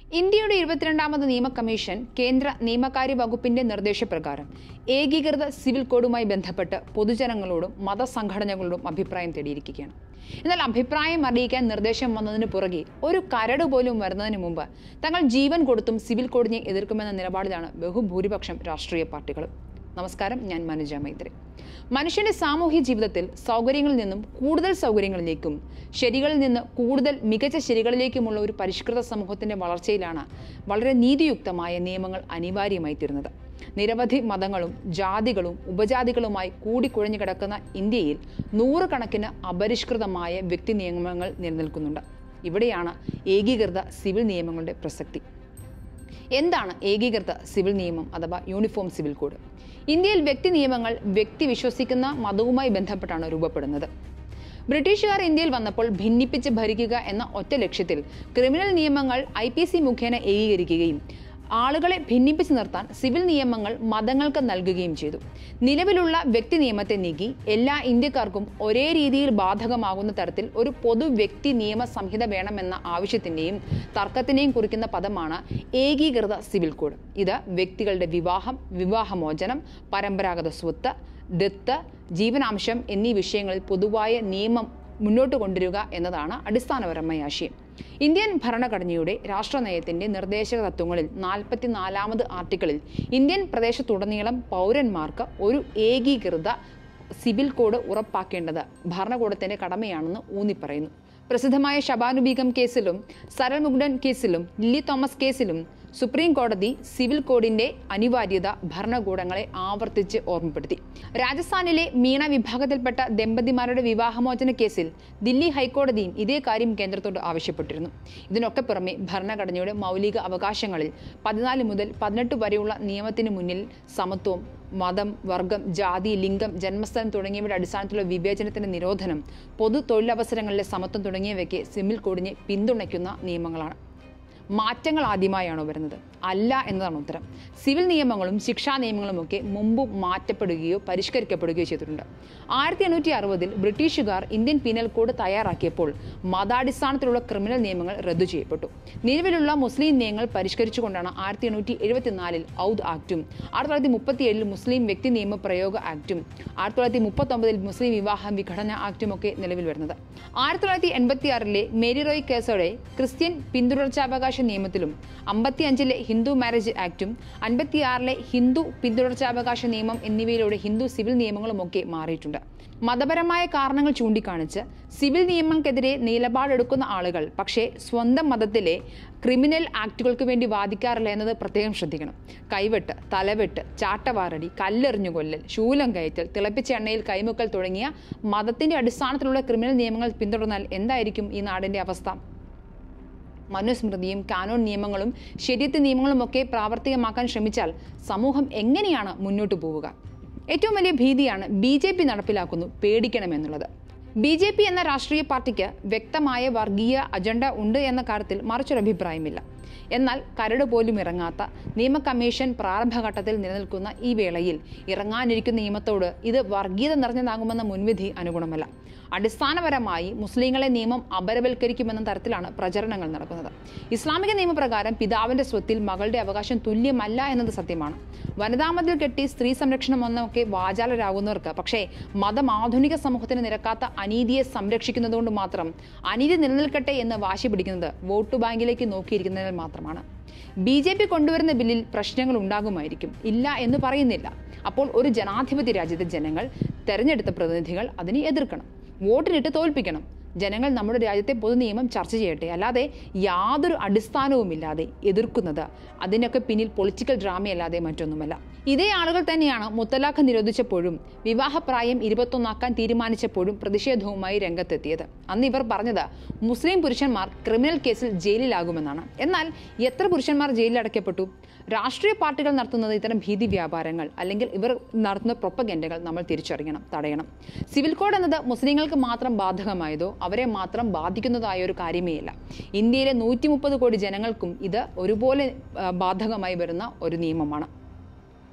ഇന്ത്യയുടെ ഇരുപത്തിരണ്ടാമത് നിയമ കമ്മീഷൻ കേന്ദ്ര നിയമകാര്യ വകുപ്പിന്റെ നിർദ്ദേശപ്രകാരം ഏകീകൃത സിവിൽ കോഡുമായി ബന്ധപ്പെട്ട് പൊതുജനങ്ങളോടും മതസംഘടനകളോടും അഭിപ്രായം തേടിയിരിക്കുകയാണ് എന്നാൽ അഭിപ്രായം അറിയിക്കാൻ നിർദ്ദേശം വന്നതിന് പുറകെ ഒരു കരട് പോലും വരുന്നതിന് മുമ്പ് തങ്ങൾ ജീവൻ കൊടുത്തും സിവിൽ കോഡിനെ എതിർക്കുമെന്ന നിലപാടിലാണ് ബഹുഭൂരിപക്ഷം രാഷ്ട്രീയ പാർട്ടികളും നമസ്കാരം ഞാൻ മനുജ മൈത്രി മനുഷ്യന്റെ സാമൂഹ്യ ജീവിതത്തിൽ സൗകര്യങ്ങളിൽ നിന്നും കൂടുതൽ സൗകര്യങ്ങളിലേക്കും ശരികളിൽ നിന്ന് കൂടുതൽ മികച്ച ശരികളിലേക്കുമുള്ള ഒരു പരിഷ്കൃത സമൂഹത്തിന്റെ വളർച്ചയിലാണ് വളരെ നീതിയുക്തമായ നിയമങ്ങൾ അനിവാര്യമായി തീരുന്നത് നിരവധി മതങ്ങളും ജാതികളും ഉപജാതികളുമായി കൂടിക്കുഴഞ്ഞു കിടക്കുന്ന ഇന്ത്യയിൽ നൂറുകണക്കിന് അപരിഷ്കൃതമായ വ്യക്തി നിയമങ്ങൾ നിലനിൽക്കുന്നുണ്ട് ഇവിടെയാണ് ഏകീകൃത സിവിൽ നിയമങ്ങളുടെ പ്രസക്തി എന്താണ് ഏകീകൃത സിവിൽ നിയമം അഥവാ യൂണിഫോം സിവിൽ കോഡ് ഇന്ത്യയിൽ വ്യക്തി നിയമങ്ങൾ വ്യക്തി വിശ്വസിക്കുന്ന മതവുമായി ബന്ധപ്പെട്ടാണ് രൂപപ്പെടുന്നത് ബ്രിട്ടീഷുകാർ ഇന്ത്യയിൽ വന്നപ്പോൾ ഭിന്നിപ്പിച്ച് ഭരിക്കുക എന്ന ഒറ്റ ലക്ഷ്യത്തിൽ ക്രിമിനൽ നിയമങ്ങൾ ഐ പി സി മുഖേന ഏകീകരിക്കുകയും ആളുകളെ ഭിന്നിപ്പിച്ച് നിർത്താൻ സിവിൽ നിയമങ്ങൾ മതങ്ങൾക്ക് നൽകുകയും ചെയ്തു നിലവിലുള്ള വ്യക്തി നിയമത്തെ നീക്കി എല്ലാ ഇന്ത്യക്കാർക്കും ഒരേ രീതിയിൽ ബാധകമാകുന്ന തരത്തിൽ ഒരു പൊതു വ്യക്തി നിയമ സംഹിത വേണമെന്ന ആവശ്യത്തിന്റെയും തർക്കത്തിനെയും കുറിക്കുന്ന പദമാണ് ഏകീകൃത സിവിൽ കോഡ് ഇത് വ്യക്തികളുടെ വിവാഹം വിവാഹമോചനം പരമ്പരാഗത സ്വത്ത് ദത്ത് ജീവനാംശം എന്നീ വിഷയങ്ങളിൽ പൊതുവായ നിയമം മുന്നോട്ട് കൊണ്ടുവരിക എന്നതാണ് അടിസ്ഥാനപരമായ ആശയം ഇന്ത്യൻ ഭരണഘടനയുടെ രാഷ്ട്രനയത്തിന്റെ നിർദ്ദേശക തത്വങ്ങളിൽ നാൽപ്പത്തിനാലാമത് ആർട്ടിക്കിളിൽ ഇന്ത്യൻ പ്രദേശത്തുടനീളം പൗരന്മാർക്ക് ഒരു ഏകീകൃത സിവിൽ കോഡ് ഉറപ്പാക്കേണ്ടത് ഭരണകൂടത്തിന്റെ കടമയാണെന്ന് ഊന്നിപ്പറയുന്നു പ്രസിദ്ധമായ ഷബാനു ബീഗം കേസിലും സരൽ മുഗ്ഡൻ കേസിലും ലില്ലി തോമസ് കേസിലും സുപ്രീം കോടതി സിവിൽ കോഡിന്റെ അനിവാര്യത ഭരണകൂടങ്ങളെ ആവർത്തിച്ച് ഓർമ്മപ്പെടുത്തി രാജസ്ഥാനിലെ മീണ വിഭാഗത്തിൽപ്പെട്ട ദമ്പതിമാരുടെ വിവാഹമോചന കേസിൽ ദില്ലി ഹൈക്കോടതിയും ഇതേ കാര്യം കേന്ദ്രത്തോട് ആവശ്യപ്പെട്ടിരുന്നു ഇതിനൊക്കെ പുറമെ ഭരണഘടനയുടെ മൗലിക അവകാശങ്ങളിൽ പതിനാല് മുതൽ പതിനെട്ട് വരെയുള്ള നിയമത്തിന് മുന്നിൽ സമത്വം മതം വർഗം ജാതി ലിംഗം ജന്മസ്ഥലം തുടങ്ങിയവയുടെ അടിസ്ഥാനത്തിലുള്ള വിവേചനത്തിന്റെ നിരോധനം പൊതു തൊഴിലവസരങ്ങളിലെ സമത്വം തുടങ്ങിയവയ്ക്ക് സിവിൽ കോഡിനെ പിന്തുണയ്ക്കുന്ന നിയമങ്ങളാണ് മാറ്റങ്ങൾ ആദ്യമായാണോ വരുന്നത് അല്ല എന്നതാണ് ഉത്തരം സിവിൽ നിയമങ്ങളും ശിക്ഷാ നിയമങ്ങളും ഒക്കെ മുമ്പ് മാറ്റപ്പെടുകയോ പരിഷ്കരിക്കപ്പെടുകയോ ചെയ്തിട്ടുണ്ട് ആയിരത്തി എണ്ണൂറ്റി അറുപതിൽ ബ്രിട്ടീഷുകാർ ഇന്ത്യൻ പീനൽ കോഡ് തയ്യാറാക്കിയപ്പോൾ മതാടിസ്ഥാനത്തിലുള്ള ക്രിമിനൽ നിയമങ്ങൾ റദ്ദു ചെയ്യപ്പെട്ടു നിലവിലുള്ള മുസ്ലിം നിയമങ്ങൾ പരിഷ്കരിച്ചുകൊണ്ടാണ് ആയിരത്തി എണ്ണൂറ്റി എഴുപത്തിനാലിൽ ഔദ് ആക്ടും ആയിരത്തി തൊള്ളായിരത്തി മുപ്പത്തിയേഴിൽ മുസ്ലിം വ്യക്തി നിയമ പ്രയോഗ ആക്ടും ആയിരത്തി തൊള്ളായിരത്തി മുപ്പത്തൊമ്പതിൽ മുസ്ലിം വിവാഹ വിഘടന ആക്ടും ഒക്കെ നിലവിൽ വരുന്നത് ആയിരത്തി തൊള്ളായിരത്തി എൺപത്തി ആറിലെ മേരി റോയ് കേസോടെ ക്രിസ്ത്യൻ പിന്തുടർച്ചാവകാശ നിയമത്തിലും അമ്പത്തിയഞ്ചിലെ ഹിന്ദു മാരേജ് ആക്ടും അൻപത്തിയാറിലെ ഹിന്ദു പിന്തുടർച്ചാവകാശ നിയമം എന്നിവയിലൂടെ ഹിന്ദു സിവിൽ നിയമങ്ങളുമൊക്കെ മാറിയിട്ടുണ്ട് മതപരമായ കാരണങ്ങൾ ചൂണ്ടിക്കാണിച്ച് സിവിൽ നിയമങ്ങൾക്കെതിരെ നിലപാടെടുക്കുന്ന ആളുകൾ പക്ഷേ സ്വന്തം മതത്തിലെ ക്രിമിനൽ ആക്ടുകൾക്ക് വേണ്ടി വാദിക്കാറില്ല എന്നത് പ്രത്യേകം ശ്രദ്ധിക്കണം കൈവെട്ട് തലവെട്ട് ചാട്ടവാറടി കല്ലെറിഞ്ഞു കൊല്ലൽ ശൂലം കയറ്റൽ തിളപ്പിച്ച എണ്ണയിൽ കൈമുക്കൽ തുടങ്ങിയ മതത്തിന്റെ അടിസ്ഥാനത്തിലുള്ള ക്രിമിനൽ നിയമങ്ങൾ പിന്തുടർന്നാൽ എന്തായിരിക്കും ഈ നാടിന്റെ അവസ്ഥ മനുസ്മൃതിയും കാനോൺ നിയമങ്ങളും ശരീരത്തെ നിയമങ്ങളും ഒക്കെ പ്രാവർത്തികമാക്കാൻ ശ്രമിച്ചാൽ സമൂഹം എങ്ങനെയാണ് മുന്നോട്ട് പോവുക ഏറ്റവും വലിയ ഭീതിയാണ് ബി ജെ പി നടപ്പിലാക്കുന്നു പേടിക്കണമെന്നുള്ളത് ബി ജെ പി എന്ന രാഷ്ട്രീയ പാർട്ടിക്ക് വ്യക്തമായ വർഗീയ അജണ്ട ഉണ്ട് എന്ന കാര്യത്തിൽ മറിച്ചൊരു അഭിപ്രായമില്ല എന്നാൽ കരട് പോലും ഇറങ്ങാത്ത നിയമ കമ്മീഷൻ പ്രാരംഭഘട്ടത്തിൽ നിലനിൽക്കുന്ന ഈ വേളയിൽ ഇറങ്ങാനിരിക്കുന്ന നിയമത്തോട് ഇത് വർഗീയത നിറഞ്ഞതാകുമെന്ന മുൻവിധി അനുഗുണമല്ല അടിസ്ഥാനപരമായി മുസ്ലിങ്ങളെ നിയമം അപരവൽക്കരിക്കുമെന്ന തരത്തിലാണ് പ്രചരണങ്ങൾ നടക്കുന്നത് ഇസ്ലാമിക നിയമപ്രകാരം പിതാവിന്റെ സ്വത്തിൽ മകളുടെ അവകാശം തുല്യമല്ല എന്നത് സത്യമാണ് വനിതാമതിൽ കെട്ടി സ്ത്രീ സംരക്ഷണം എന്നൊക്കെ വാചാലരാകുന്നവർക്ക് പക്ഷേ മതം ആധുനിക സമൂഹത്തിന് നിരക്കാത്ത അനീതിയെ സംരക്ഷിക്കുന്നതുകൊണ്ട് മാത്രം അനീതി നിലനിൽക്കട്ടെ എന്ന് വാശി പിടിക്കുന്നത് വോട്ട് ബാങ്കിലേക്ക് നോക്കിയിരിക്കുന്നതിൽ മാത്രമാണ് ബി ജെ പി കൊണ്ടുവരുന്ന ബില്ലിൽ പ്രശ്നങ്ങൾ ഉണ്ടാകുമായിരിക്കും ഇല്ല എന്ന് പറയുന്നില്ല അപ്പോൾ ഒരു ജനാധിപത്യ രാജ്യത്തെ ജനങ്ങൾ തെരഞ്ഞെടുത്ത പ്രതിനിധികൾ അതിനെ എതിർക്കണം വോട്ടിനിട്ട് തോൽപ്പിക്കണം ജനങ്ങൾ നമ്മുടെ രാജ്യത്തെ പൊതു നിയമം ചർച്ച ചെയ്യട്ടെ അല്ലാതെ യാതൊരു അടിസ്ഥാനവുമില്ലാതെ എതിർക്കുന്നത് അതിനൊക്കെ പിന്നിൽ പൊളിറ്റിക്കൽ ഡ്രാമയല്ലാതെ മറ്റൊന്നുമല്ല ഇതേ ആളുകൾ തന്നെയാണ് മുത്തലാഖ് നിരോധിച്ചപ്പോഴും വിവാഹപ്രായം ഇരുപത്തൊന്നാക്കാൻ തീരുമാനിച്ചപ്പോഴും പ്രതിഷേധവുമായി രംഗത്തെത്തിയത് അന്ന് ഇവർ പറഞ്ഞത് മുസ്ലിം പുരുഷന്മാർ ക്രിമിനൽ കേസിൽ ജയിലിലാകുമെന്നാണ് എന്നാൽ എത്ര പുരുഷന്മാർ ജയിലിൽ അടയ്ക്കപ്പെട്ടു രാഷ്ട്രീയ പാർട്ടികൾ നടത്തുന്നത് ഇത്തരം ഭീതി വ്യാപാരങ്ങൾ അല്ലെങ്കിൽ ഇവർ നടത്തുന്ന പ്രൊപ്പഗൻഡകൾ നമ്മൾ തിരിച്ചറിയണം തടയണം സിവിൽ കോഡ് എന്നത് മുസ്ലിങ്ങൾക്ക് മാത്രം ബാധകമായതോ അവരെ മാത്രം ബാധിക്കുന്നതായ ഒരു കാര്യമേ ഇല്ല ഇന്ത്യയിലെ നൂറ്റി മുപ്പത് കോടി ജനങ്ങൾക്കും ഇത് ഒരുപോലെ ആ, ബാധകമായി വരുന്ന ഒരു നിയമമാണ്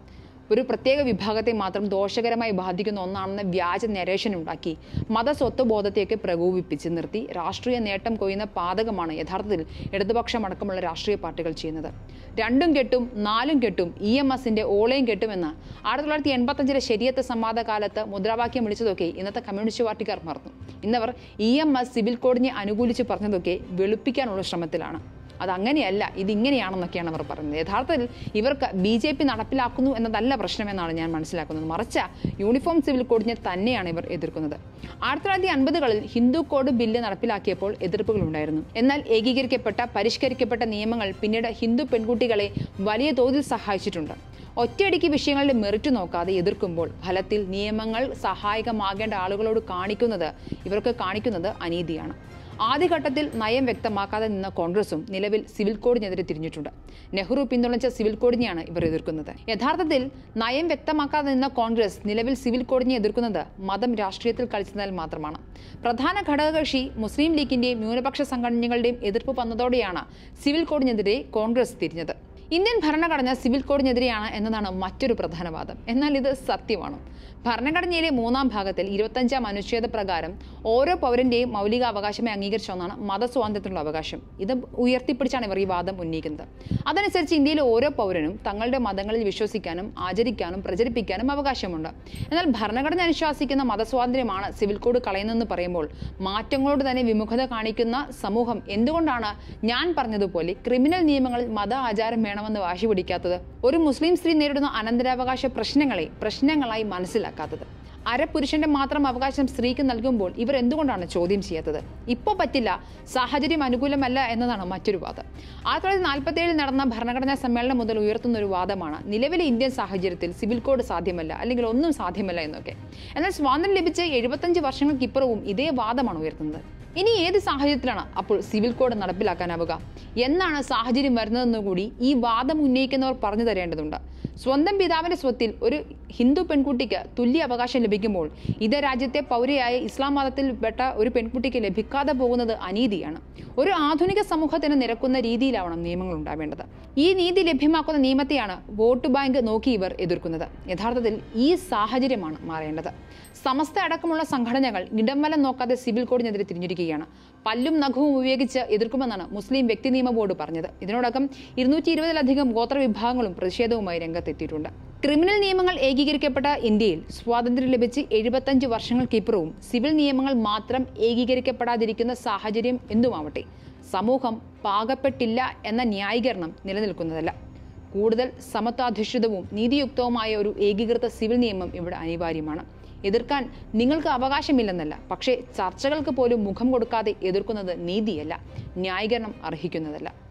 ഒരു പ്രത്യേക വിഭാഗത്തെ മാത്രം ദോഷകരമായി ബാധിക്കുന്ന ഒന്നാണെന്ന വ്യാജ നരേഷൻ ഉണ്ടാക്കി മതസ്വത്വബോധത്തെയൊക്കെ പ്രകോപിപ്പിച്ച് നിർത്തി രാഷ്ട്രീയ നേട്ടം കൊയ്യുന്ന പാതകമാണ് യഥാർത്ഥത്തിൽ ഇടതുപക്ഷമടക്കമുള്ള രാഷ്ട്രീയ പാർട്ടികൾ ചെയ്യുന്നത് രണ്ടും കെട്ടും നാലും കെട്ടും ഇ എം എസിന്റെ ഓളയും കെട്ടുമെന്ന് ആയിരത്തി തൊള്ളായിരത്തി എൺപത്തഞ്ചിലെ ശരിയത്ത് സംവാദ കാലത്ത് മുദ്രാവാക്യം വിളിച്ചതൊക്കെ ഇന്നത്തെ കമ്മ്യൂണിസ്റ്റ് പാർട്ടിക്കാർ മറന്നു ഇന്നവർ ഇ എം എസ് സിവിൽ കോഡിനെ അനുകൂലിച്ച് പറഞ്ഞതൊക്കെ വെളുപ്പിക്കാനുള്ള ശ്രമത്തിലാണ് അതങ്ങനെയല്ല ഇതിങ്ങനെയാണെന്നൊക്കെയാണ് അവർ പറയുന്നത് യഥാർത്ഥത്തിൽ ഇവർക്ക് ബി ജെ പി നടപ്പിലാക്കുന്നു എന്നതല്ല പ്രശ്നമെന്നാണ് ഞാൻ മനസ്സിലാക്കുന്നത് മറിച്ച യൂണിഫോം സിവിൽ കോഡിനെ തന്നെയാണ് ഇവർ എതിർക്കുന്നത് ആയിരത്തി തൊള്ളായിരത്തി അൻപതുകളിൽ ഹിന്ദു കോഡ് ബില്ല് നടപ്പിലാക്കിയപ്പോൾ എതിർപ്പുകൾ ഉണ്ടായിരുന്നു എന്നാൽ ഏകീകരിക്കപ്പെട്ട പരിഷ്കരിക്കപ്പെട്ട നിയമങ്ങൾ പിന്നീട് ഹിന്ദു പെൺകുട്ടികളെ വലിയ തോതിൽ സഹായിച്ചിട്ടുണ്ട് ഒറ്റയടിക്ക് വിഷയങ്ങളുടെ മെറിറ്റ് നോക്കാതെ എതിർക്കുമ്പോൾ ഫലത്തിൽ നിയമങ്ങൾ സഹായകമാകേണ്ട ആളുകളോട് കാണിക്കുന്നത് ഇവർക്ക് കാണിക്കുന്നത് അനീതിയാണ് ആദ്യഘട്ടത്തിൽ നയം വ്യക്തമാക്കാതെ നിന്ന കോൺഗ്രസും നിലവിൽ സിവിൽ കോഡിനെതിരെ തിരിഞ്ഞിട്ടുണ്ട് നെഹ്റു പിന്തുണച്ച സിവിൽ കോഡിനെയാണ് ഇവർ എതിർക്കുന്നത് യഥാർത്ഥത്തിൽ നയം വ്യക്തമാക്കാതെ നിന്ന കോൺഗ്രസ് നിലവിൽ സിവിൽ കോഡിനെ എതിർക്കുന്നത് മതം രാഷ്ട്രീയത്തിൽ കളിച്ചതിനാൽ മാത്രമാണ് പ്രധാന ഘടകകക്ഷി മുസ്ലിം ലീഗിന്റെയും ന്യൂനപക്ഷ സംഘടനകളുടെയും എതിർപ്പ് വന്നതോടെയാണ് സിവിൽ കോഡിനെതിരെ കോൺഗ്രസ് തിരിഞ്ഞത് ഇന്ത്യൻ ഭരണഘടന സിവിൽ കോഡിനെതിരെയാണ് എന്നതാണ് മറ്റൊരു പ്രധാന വാദം എന്നാൽ ഇത് സത്യമാണ് ഭരണഘടനയിലെ മൂന്നാം ഭാഗത്തിൽ ഇരുപത്തഞ്ചാം അനുച്ഛേദ പ്രകാരം ഓരോ പൗരന്റെയും മൗലിക അവകാശമായി അംഗീകരിച്ച ഒന്നാണ് മതസ്വാതന്ത്ര്യത്തിനുള്ള അവകാശം ഇത് ഉയർത്തിപ്പിടിച്ചാണ് ഇവർ ഈ വാദം ഉന്നയിക്കുന്നത് അതനുസരിച്ച് ഇന്ത്യയിലെ ഓരോ പൗരനും തങ്ങളുടെ മതങ്ങളിൽ വിശ്വസിക്കാനും ആചരിക്കാനും പ്രചരിപ്പിക്കാനും അവകാശമുണ്ട് എന്നാൽ ഭരണഘടന അനുശാസിക്കുന്ന മതസ്വാതന്ത്ര്യമാണ് സിവിൽ കോഡ് കളയുന്നതെന്ന് പറയുമ്പോൾ മാറ്റങ്ങളോട് തന്നെ വിമുഖത കാണിക്കുന്ന സമൂഹം എന്തുകൊണ്ടാണ് ഞാൻ പറഞ്ഞതുപോലെ ക്രിമിനൽ നിയമങ്ങളിൽ മത ആചാരം വേണമെന്ന് വാശി പിടിക്കാത്തത് ഒരു മുസ്ലിം സ്ത്രീ നേരിടുന്ന അനന്തരാവകാശ പ്രശ്നങ്ങളെ പ്രശ്നങ്ങളായി മനസ്സിലാക്കാത്തത് അരപുരുഷന്റെ മാത്രം അവകാശം സ്ത്രീക്ക് നൽകുമ്പോൾ ഇവർ എന്തുകൊണ്ടാണ് ചോദ്യം ചെയ്യാത്തത് ഇപ്പോൾ പറ്റില്ല സാഹചര്യം അനുകൂലമല്ല എന്നതാണ് മറ്റൊരു വാദം ആയിരത്തി തൊള്ളായിരത്തി നാൽപ്പത്തി ഏഴിൽ നടന്ന ഭരണഘടനാ സമ്മേളനം മുതൽ ഉയർത്തുന്ന ഒരു വാദമാണ് നിലവിലെ ഇന്ത്യൻ സാഹചര്യത്തിൽ സിവിൽ കോഡ് സാധ്യമല്ല അല്ലെങ്കിൽ ഒന്നും സാധ്യമല്ല എന്നൊക്കെ എന്നാൽ സ്വാതന്ത്ര്യം ലഭിച്ച് എഴുപത്തഞ്ച് വർഷങ്ങൾക്കിപ്പുറവും ഇതേ വാദമാണ് ഉയർത്തുന്നത് ഇനി ഏത് സാഹചര്യത്തിലാണ് അപ്പോൾ സിവിൽ കോഡ് നടപ്പിലാക്കാനാവുക എന്നാണ് സാഹചര്യം വരുന്നതെന്ന് കൂടി ഈ വാദം ഉന്നയിക്കുന്നവർ പറഞ്ഞു തരേണ്ടതുണ്ട് സ്വന്തം പിതാവിന്റെ സ്വത്തിൽ ഒരു ഹിന്ദു പെൺകുട്ടിക്ക് തുല്യ അവകാശം ലഭിക്കുമ്പോൾ ഇതേ രാജ്യത്തെ പൗരയായ ഇസ്ലാം മതത്തിൽ പെട്ട ഒരു പെൺകുട്ടിക്ക് ലഭിക്കാതെ പോകുന്നത് അനീതിയാണ് ഒരു ആധുനിക സമൂഹത്തിന് നിരക്കുന്ന രീതിയിലാവണം നിയമങ്ങൾ ഉണ്ടാവേണ്ടത് ഈ നീതി ലഭ്യമാക്കുന്ന നിയമത്തെയാണ് വോട്ട് ബാങ്ക് നോക്കി ഇവർ എതിർക്കുന്നത് യഥാർത്ഥത്തിൽ ഈ സാഹചര്യമാണ് മാറേണ്ടത് സമസ്ത അടക്കമുള്ള സംഘടനകൾ ഇടംവലം നോക്കാതെ സിവിൽ കോഡിനെതിരെ തിരിഞ്ഞിരിക്കുകയാണ് പല്ലും നഖവും ഉപയോഗിച്ച് എതിർക്കുമെന്നാണ് മുസ്ലിം വ്യക്തി നിയമ ബോർഡ് പറഞ്ഞത് ഇതിനോടകം ഇരുന്നൂറ്റി ഇരുപതിലധികം ഗോത്ര വിഭാഗങ്ങളും പ്രതിഷേധവുമായി രംഗത്തെത്തിയിട്ടുണ്ട് ക്രിമിനൽ നിയമങ്ങൾ ഏകീകരിക്കപ്പെട്ട ഇന്ത്യയിൽ സ്വാതന്ത്ര്യം ലഭിച്ച് എഴുപത്തഞ്ച് വർഷങ്ങൾക്കിപ്പുറവും സിവിൽ നിയമങ്ങൾ മാത്രം ഏകീകരിക്കപ്പെടാതിരിക്കുന്ന സാഹചര്യം എന്തുമാവട്ടെ സമൂഹം പാകപ്പെട്ടില്ല എന്ന ന്യായീകരണം നിലനിൽക്കുന്നതല്ല കൂടുതൽ സമത്വാധിഷ്ഠിതവും നീതിയുക്തവുമായ ഒരു ഏകീകൃത സിവിൽ നിയമം ഇവിടെ അനിവാര്യമാണ് എതിർക്കാൻ നിങ്ങൾക്ക് അവകാശമില്ലെന്നല്ല പക്ഷേ ചർച്ചകൾക്ക് പോലും മുഖം കൊടുക്കാതെ എതിർക്കുന്നത് നീതിയല്ല ന്യായീകരണം അർഹിക്കുന്നതല്ല